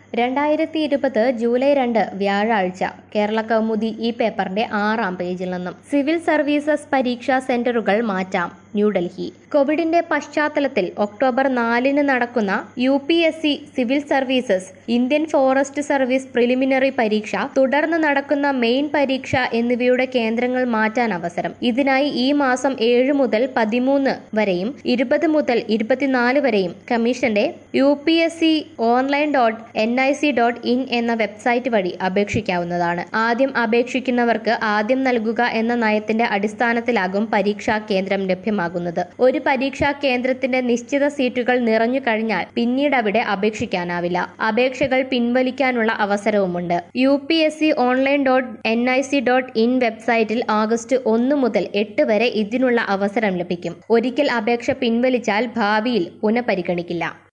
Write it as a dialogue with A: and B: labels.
A: രണ്ടായിരത്തി ഇരുപത് ജൂലൈ രണ്ട് വ്യാഴാഴ്ച കേരള കൗമുദി ഈ പേപ്പറിന്റെ ആറാം പേജിൽ നിന്നും സിവിൽ സർവീസസ് പരീക്ഷാ സെന്ററുകൾ മാറ്റാം ന്യൂഡൽഹി കോവിഡിന്റെ പശ്ചാത്തലത്തിൽ ഒക്ടോബർ നാലിന് നടക്കുന്ന U P S C civil services Indian forest service preliminary പരീക്ഷ തുടർന്ന് നടക്കുന്ന മെയിൻ പരീക്ഷ എന്നിവയുടെ കേന്ദ്രങ്ങൾ മാറ്റാൻ അവസരം ഇതിനായി ഈ മാസം ഏഴ് മുതൽ പതിമൂന്ന് വരെയും ഇരുപത് മുതൽ ഇരുപത്തിനാല് വരെയും കമ്മീഷന്റെ U P S C online dot N I C dot in എന്ന വെബ്സൈറ്റ് വഴി അപേക്ഷിക്കാവുന്നതാണ് ആദ്യം അപേക്ഷിക്കുന്നവർക്ക് ആദ്യം നൽകുക എന്ന നയത്തിന്റെ അടിസ്ഥാനത്തിലാകും പരീക്ഷാ കേന്ദ്രം ലഭ്യമാകുന്നത് ഒരു പരീക്ഷാ കേന്ദ്രത്തിന്റെ നിശ്ചിത സീറ്റുകൾ നിറഞ്ഞു കഴിഞ്ഞാൽ പിന്നീട് അവിടെ അപേക്ഷിക്കാനാവില്ല അപേക്ഷകൾ പിൻവലിക്കാനുള്ള അവസരവുമുണ്ട് U P S C online dot N I C dot in വെബ്സൈറ്റിൽ ആഗസ്റ്റ് ഒന്ന് മുതൽ എട്ട് വരെ ഇതിനുള്ള അവസരം ലഭിക്കും ഒരിക്കൽ അപേക്ഷ പിൻവലിച്ചാൽ ഭാവിയിൽ പുനഃപരിഗണിക്കില്ല